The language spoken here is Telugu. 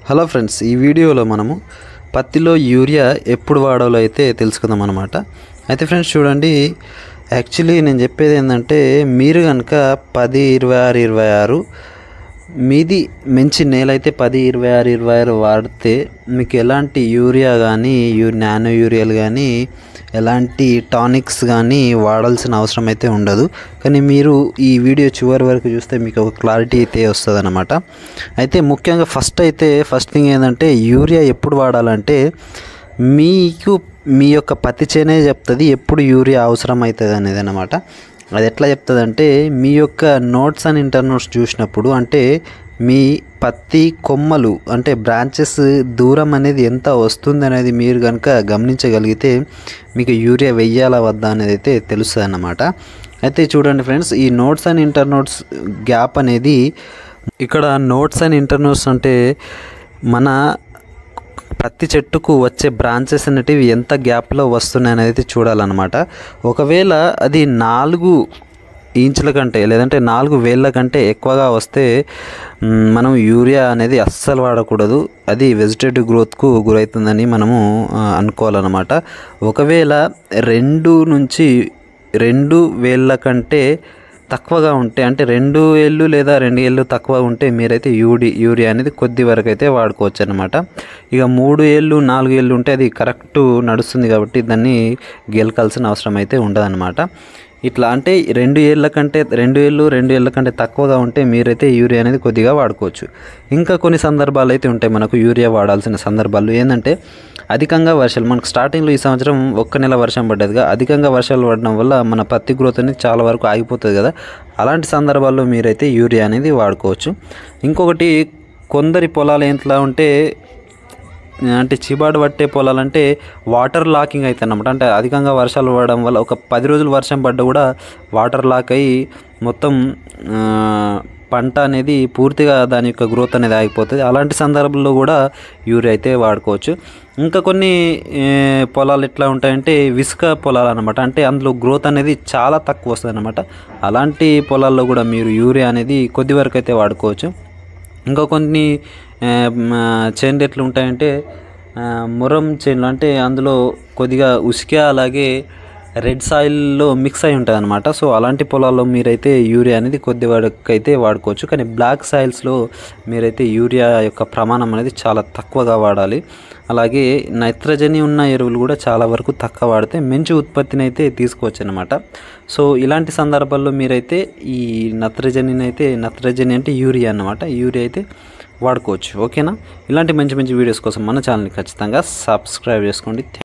హలో ఫ్రెండ్స్ ఈ వీడియోలో మనము పత్తిలో యూరియా ఎప్పుడు వాడాలో అయితే తెలుసుకుందాం అనమాట అయితే ఫ్రెండ్స్ చూడండి యాక్చువల్లీ నేను చెప్పేది ఏంటంటే మీరు కనుక పది ఇరవై ఆరు ఇరవై ఆరు మీది మంచి నేల అయితే పది ఇరవై ఆరు ఇరవై ఆరు వాడితే మీకు ఎలాంటి యూరియా కానీ యూ నానో యూరియాలు కానీ ఎలాంటి టానిక్స్ కానీ వాడాల్సిన అవసరం అయితే ఉండదు కానీ మీరు ఈ వీడియో చివరి వరకు చూస్తే మీకు ఒక క్లారిటీ అయితే వస్తుంది అనమాట అయితే ముఖ్యంగా ఫస్ట్ అయితే ఫస్ట్ థింగ్ ఏంటంటే యూరియా ఎప్పుడు వాడాలంటే మీకు మీ యొక్క పత్తి చేనే చెప్తుంది ఎప్పుడు యూరియా అవసరం అవుతుంది అనేది అనమాట అది ఎట్లా చెప్తుంది అంటే మీ యొక్క నోట్స్ అండ్ ఇంటర్నోట్స్ చూసినప్పుడు అంటే మీ పత్తి కొమ్మలు అంటే బ్రాంచెస్ దూరం అనేది ఎంత వస్తుంది అనేది మీరు కనుక గమనించగలిగితే మీకు యూరియా వెయ్యాలా వద్దా అనేది అయితే తెలుస్తుంది అన్నమాట అయితే చూడండి ఫ్రెండ్స్ ఈ నోట్స్ అండ్ ఇంటర్నోట్స్ గ్యాప్ అనేది ఇక్కడ నోట్స్ అండ్ ఇంటర్నోట్స్ అంటే మన ప్రతి చెట్టుకు వచ్చే బ్రాంచెస్ అనేటివి ఎంత గ్యాప్లో వస్తున్నాయి అనేది చూడాలన్నమాట ఒకవేళ అది నాలుగు ఇంచుల కంటే లేదంటే నాలుగు వేళ్ళ కంటే ఎక్కువగా వస్తే మ్, మనం యూరియా అనేది అస్సలు వాడకూడదు అది వెజిటేటివ్ గ్రోత్కు గురవుతుందని మనము ఆ, అనుకోవాలన్నమాట ఒకవేళ రెండు నుంచి రెండు వేళ్ళ కంటే తక్కువగా ఉంటే అంటే రెండు ఏళ్ళు లేదా రెండు ఏళ్ళు తక్కువ ఉంటే మీరైతే యూడి యూరియా అనేది కొద్ది వరకు అయితే వాడుకోవచ్చు అనమాట ఇక మూడు ఏళ్ళు నాలుగు ఏళ్ళు ఉంటే అది కరెక్ట్ నడుస్తుంది కాబట్టి దాన్ని గెలకాల్సిన అవసరం అయితే ఉండదన్నమాట ఇట్లా అంటే రెండు ఏళ్ళ కంటే రెండు ఏళ్ళు రెండు ఏళ్ళ కంటే తక్కువగా ఉంటే మీరైతే యూరియా అనేది కొద్దిగా వాడుకోవచ్చు ఇంకా కొన్ని సందర్భాలు అయితే ఉంటాయి మనకు యూరియా వాడాల్సిన సందర్భాలు ఏంటంటే అధికంగా వర్షాలు మనకు స్టార్టింగ్లో ఈ సంవత్సరం ఒక్క నెల వర్షం పడ్డదిగా అధికంగా వర్షాలు పడడం వల్ల మన పత్తి గ్రోత్ అనేది చాలా వరకు ఆగిపోతుంది కదా అలాంటి సందర్భాల్లో మీరైతే యూరియా అనేది వాడుకోవచ్చు ఇంకొకటి కొందరి పొలాలు ఎట్లా ఉంటే అంటే చిబాడు పట్టే పొలాలంటే వాటర్ లాకింగ్ అవుతుంది అనమాట అంటే అధికంగా వర్షాలు పడడం వల్ల ఒక పది రోజులు వర్షం పడ్డా కూడా వాటర్ లాక్ అయ్యి మొత్తం ఆ, పంట అనేది పూర్తిగా దాని యొక్క గ్రోత్ అనేది ఆగిపోతుంది అలాంటి సందర్భంలో కూడా యూరియా అయితే వాడుకోవచ్చు ఇంకా కొన్ని ఏ, పొలాలు ఎట్లా ఉంటాయంటే ఇసుక పొలాలు అనమాట అంటే అందులో గ్రోత్ అనేది చాలా తక్కువ వస్తుంది అనమాట అలాంటి పొలాల్లో కూడా మీరు యూరియా అనేది కొద్ది వరకు అయితే వాడుకోవచ్చు ఇంకా కొన్ని ఆ, మ, చేన్లు ఎట్లా ఉంటాయంటే ఆ, మురం చేన్లు అంటే అందులో కొద్దిగా ఉసిక అలాగే రెడ్ సాయిల్లో మిక్స్ అయి ఉంటుంది అనమాట సో అలాంటి పొలాల్లో మీరైతే యూరియా అనేది కొద్ది వరకు అయితే వాడుకోవచ్చు కానీ బ్లాక్ సాయిల్స్లో మీరైతే యూరియా యొక్క ప్రమాణం అనేది చాలా తక్కువగా వాడాలి అలాగే నైట్రజని ఉన్న ఎరువులు కూడా చాలా వరకు తక్కువ వాడితే మంచి ఉత్పత్తిని అయితే తీసుకోవచ్చు అనమాట సో ఇలాంటి సందర్భాల్లో మీరైతే ఈ నత్రజనిని అయితే నత్రజని అంటే యూరియా అన్నమాట యూరియా అయితే వాడుకోవచ్చు ఓకేనా ఇలాంటి మంచి మంచి వీడియోస్ కోసం మన ఛానల్ని ఖచ్చితంగా సబ్స్క్రైబ్ చేసుకోండి